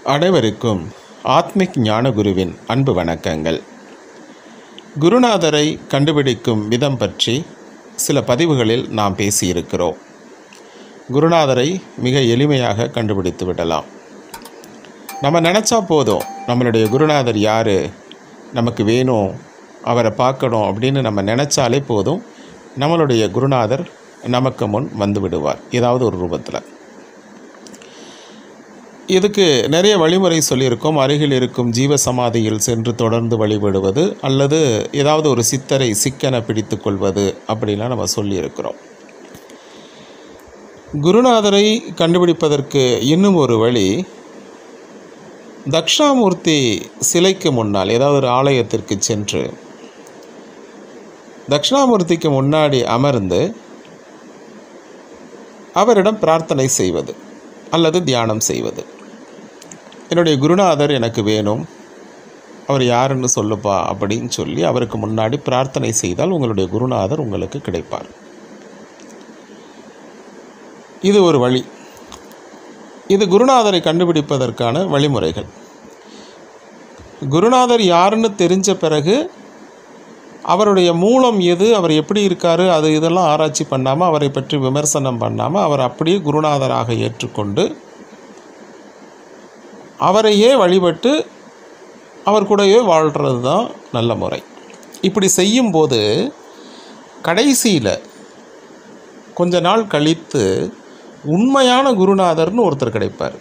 அனைவருக்கும் ஆத்மிக் ஞானகுருவின் அன்பு வணக்கங்கள் குருநாதரை கண்டுபிடிக்கும் விதம் பற்றி சில பதிவுகளில் நாம் பேசியிருக்கிறோம் குருநாதரை மிக எளிமையாக கண்டுபிடித்து விடலாம் நம்ம நினச்சா போதும் நம்மளுடைய குருநாதர் யார் நமக்கு வேணும் அவரை பார்க்கணும் அப்படின்னு நம்ம நினச்சாலே போதும் நம்மளுடைய குருநாதர் நமக்கு முன் வந்து விடுவார் ஏதாவது ஒரு ரூபத்தில் இதுக்கு நிறைய வழிமுறை சொல்லியிருக்கோம் அருகில் இருக்கும் ஜீவ சமாதியில் சென்று தொடர்ந்து வழிபடுவது அல்லது ஏதாவது ஒரு சித்தரை சிக்கன பிடித்து கொள்வது அப்படிலாம் நம்ம சொல்லியிருக்கிறோம் குருநாதரை கண்டுபிடிப்பதற்கு இன்னும் ஒரு வழி தக்ஷாமூர்த்தி சிலைக்கு முன்னால் ஏதாவது ஒரு ஆலயத்திற்கு சென்று தக்ஷணாமூர்த்திக்கு முன்னாடி அமர்ந்து அவரிடம் பிரார்த்தனை செய்வது அல்லது தியானம் செய்வது என்னுடைய குருநாதர் எனக்கு வேணும் அவர் யாருன்னு சொல்லுப்பா அப்படின்னு சொல்லி அவருக்கு முன்னாடி பிரார்த்தனை செய்தால் உங்களுடைய குருநாதர் உங்களுக்கு கிடைப்பார் இது ஒரு வழி இது குருநாதரை கண்டுபிடிப்பதற்கான வழிமுறைகள் குருநாதர் யாருன்னு தெரிஞ்ச பிறகு அவருடைய மூலம் எது அவர் எப்படி இருக்கார் அது இதெல்லாம் ஆராய்ச்சி பண்ணாமல் அவரை பற்றி விமர்சனம் பண்ணாமல் அவர் அப்படியே குருநாதராக ஏற்றுக்கொண்டு அவரையே வழிபட்டு அவர் கூடவே வாழ்கிறது தான் நல்ல முறை இப்படி செய்யும்போது கடைசியில் கொஞ்ச நாள் கழித்து உண்மையான குருநாதர்னு ஒருத்தர் கிடைப்பார்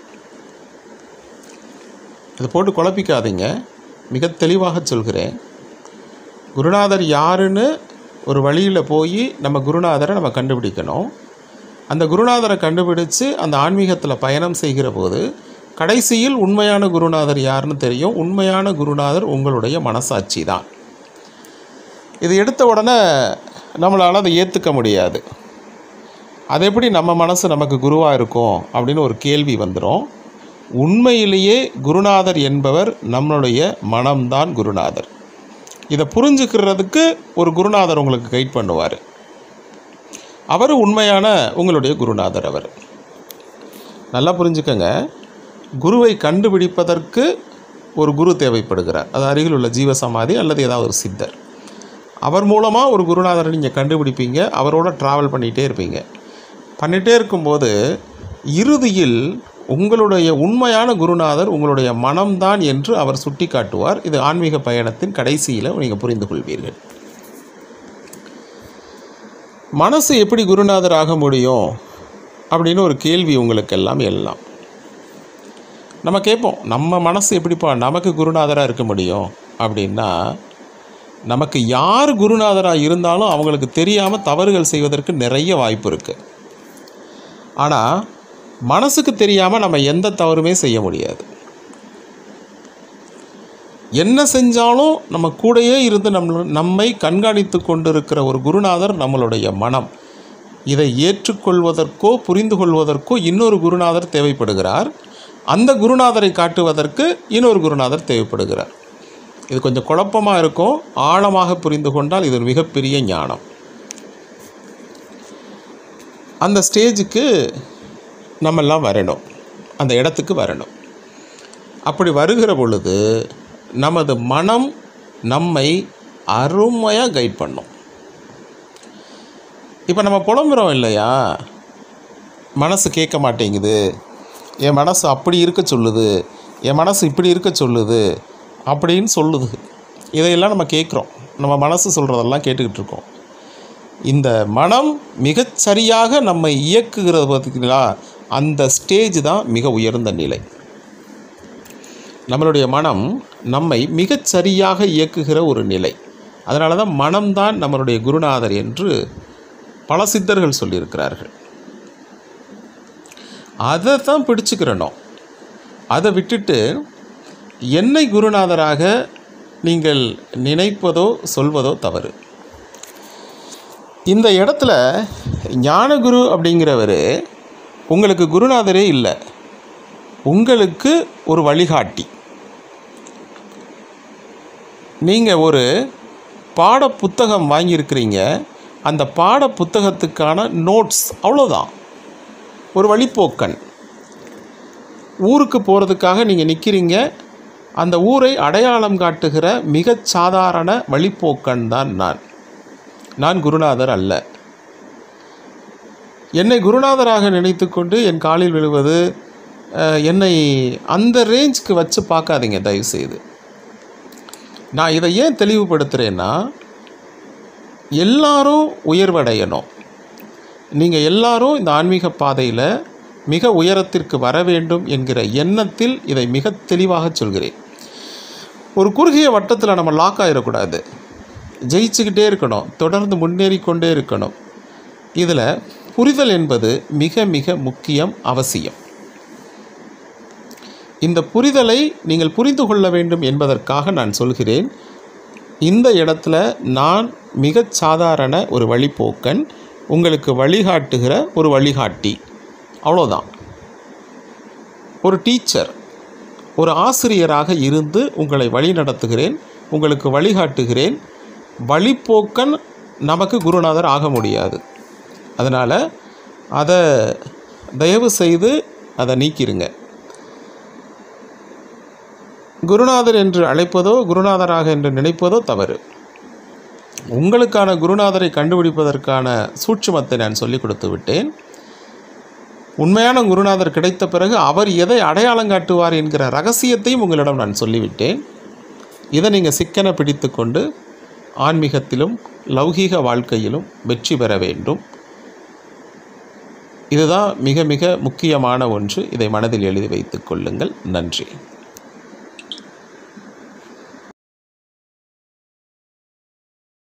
இது போட்டு குழப்பிக்காதீங்க மிக தெளிவாக சொல்கிறேன் குருநாதர் யாருன்னு ஒரு வழியில் போய் நம்ம குருநாதரை நம்ம கண்டுபிடிக்கணும் அந்த குருநாதரை கண்டுபிடிச்சு அந்த ஆன்மீகத்தில் பயணம் செய்கிற போது கடைசியில் உண்மையான குருநாதர் யாருன்னு தெரியும் உண்மையான குருநாதர் உங்களுடைய மனசாட்சி தான் இது எடுத்த உடனே நம்மளால் அதை ஏற்றுக்க முடியாது அது எப்படி நம்ம மனசு நமக்கு குருவாக இருக்கும் அப்படின்னு ஒரு கேள்வி வந்துடும் உண்மையிலேயே குருநாதர் என்பவர் நம்மளுடைய மனம்தான் குருநாதர் இதை புரிஞ்சுக்கிறதுக்கு ஒரு குருநாதர் உங்களுக்கு கைட் பண்ணுவார் அவர் உண்மையான உங்களுடைய குருநாதர் அவர் நல்லா புரிஞ்சுக்கங்க குருவை கண்டுபிடிப்பதற்கு ஒரு குரு தேவைப்படுகிறார் அது அருகில் உள்ள ஜீவசமாதி அல்லது ஏதாவது ஒரு சித்தர் அவர் மூலமாக ஒரு குருநாதரை நீங்கள் கண்டுபிடிப்பீங்க அவரோட ட்ராவல் பண்ணிகிட்டே இருப்பீங்க பண்ணிகிட்டே இருக்கும்போது இறுதியில் உங்களுடைய உண்மையான குருநாதர் உங்களுடைய மனம்தான் என்று அவர் சுட்டி காட்டுவார் இது ஆன்மீக பயணத்தின் கடைசியில் நீங்கள் புரிந்து கொள்வீர்கள் மனசு எப்படி குருநாதர் ஆக முடியும் அப்படின்னு ஒரு கேள்வி உங்களுக்கெல்லாம் எல்லாம் நம்ம கேட்போம் நம்ம மனசு எப்படிப்பா நமக்கு குருநாதராக இருக்க முடியும் அப்படின்னா நமக்கு யார் குருநாதராக இருந்தாலும் அவங்களுக்கு தெரியாமல் தவறுகள் செய்வதற்கு நிறைய வாய்ப்பு இருக்குது ஆனால் மனசுக்கு தெரியாமல் நம்ம எந்த தவறுமே செய்ய முடியாது என்ன செஞ்சாலும் நம்ம கூடயே இருந்து நம் நம்மை கண்காணித்து கொண்டிருக்கிற ஒரு குருநாதர் நம்மளுடைய மனம் இதை ஏற்றுக்கொள்வதற்கோ புரிந்து கொள்வதற்கோ இன்னொரு குருநாதர் தேவைப்படுகிறார் அந்த குருநாதரை காட்டுவதற்கு இன்னொரு குருநாதர் தேவைப்படுகிறார் இது கொஞ்சம் குழப்பமாக இருக்கும் ஆழமாக புரிந்து கொண்டால் இது ஒரு மிகப்பெரிய ஞானம் அந்த ஸ்டேஜுக்கு நம்மெல்லாம் வரணும் அந்த இடத்துக்கு வரணும் அப்படி வருகிற பொழுது நமது மனம் நம்மை அருமையாக கைட் பண்ணும் இப்போ நம்ம புலம்புறோம் இல்லையா மனசு கேட்க மாட்டேங்குது என் மனசு அப்படி இருக்க சொல்லுது என் மனசு இப்படி இருக்க சொல்லுது அப்படின்னு சொல்லுது இதையெல்லாம் நம்ம கேட்குறோம் நம்ம மனசு சொல்கிறதெல்லாம் கேட்டுக்கிட்டு இருக்கோம் இந்த மனம் மிகச்சரியாக நம்மை இயக்குகிறது பார்த்திங்களா அந்த ஸ்டேஜ் தான் மிக உயர்ந்த நிலை நம்மளுடைய மனம் நம்மை மிகச்சரியாக இயக்குகிற ஒரு நிலை அதனால தான் மனம்தான் நம்மளுடைய குருநாதர் என்று பல சித்தர்கள் சொல்லியிருக்கிறார்கள் அதை தான் பிடிச்சுக்கிறணும் அதை விட்டுட்டு என்னை குருநாதராக நீங்கள் நினைப்பதோ சொல்வதோ தவறு இந்த இடத்துல ஞானகுரு அப்படிங்கிறவர் உங்களுக்கு குருநாதரே இல்லை உங்களுக்கு ஒரு வழிகாட்டி நீங்கள் ஒரு பாட புத்தகம் வாங்கியிருக்கிறீங்க அந்த பாட புத்தகத்துக்கான நோட்ஸ் அவ்வளோதான் ஒரு வழிப்போக்கன் ஊருக்கு போகிறதுக்காக நீங்கள் நிற்கிறீங்க அந்த ஊரை அடையாளம் காட்டுகிற மிகச் சாதாரண வழிப்போக்கன் தான் நான் நான் குருநாதர் அல்ல என்னை குருநாதராக நினைத்துக்கொண்டு என் காலில் விழுவது அஹ், என்னை அந்த ரேஞ்சுக்கு வச்சு பார்க்காதீங்க தயவுசெய்து நான் இதை ஏன் தெளிவுபடுத்துகிறேன்னா எல்லாரும் உயர்வடையணும் நீங்கள் எல்லாரும் இந்த ஆன்மீக பாதையில் மிக உயரத்திற்கு வர வேண்டும் என்கிற எண்ணத்தில் இதை மிக தெளிவாக சொல்கிறேன் ஒரு குறுகிய வட்டத்தில் நம்ம லாக் ஆகிடக்கூடாது ஜெயிச்சுக்கிட்டே இருக்கணும் தொடர்ந்து முன்னேறி கொண்டே இருக்கணும் இதில் புரிதல் என்பது மிக மிக முக்கியம் அவசியம் இந்த புரிதலை நீங்கள் புரிந்து கொள்ள வேண்டும் என்பதற்காக நான் சொல்கிறேன் இந்த இடத்துல நான் மிகச் சாதாரண ஒரு வழிப்போக்கன் உங்களுக்கு வழிகாட்டுகிற ஒரு வழிகாட்டி அவ்வளோதான் ஒரு டீச்சர் ஒரு ஆசிரியராக இருந்து உங்களை வழி நடத்துகிறேன் உங்களுக்கு வழிகாட்டுகிறேன் வழிப்போக்கன் நமக்கு குருநாதர் ஆக முடியாது அதனால் அதை தயவு செய்து அதை நீக்கிருங்க குருநாதர் என்று அழைப்பதோ குருநாதராக என்று நினைப்பதோ தவறு உங்களுக்கான குருநாதரை கண்டுபிடிப்பதற்கான சூட்சுமத்தை நான் சொல்லிக் கொடுத்து விட்டேன் உண்மையான குருநாதர் கிடைத்த பிறகு அவர் எதை அடையாளம் காட்டுவார் என்கிற ரகசியத்தையும் உங்களிடம் நான் சொல்லிவிட்டேன் இதை நீங்கள் சிக்கன பிடித்து கொண்டு ஆன்மீகத்திலும் லௌகீக வாழ்க்கையிலும் வெற்றி பெற வேண்டும் இதுதான் மிக மிக முக்கியமான ஒன்று இதை மனதில் எழுதி வைத்துக் கொள்ளுங்கள் நன்றி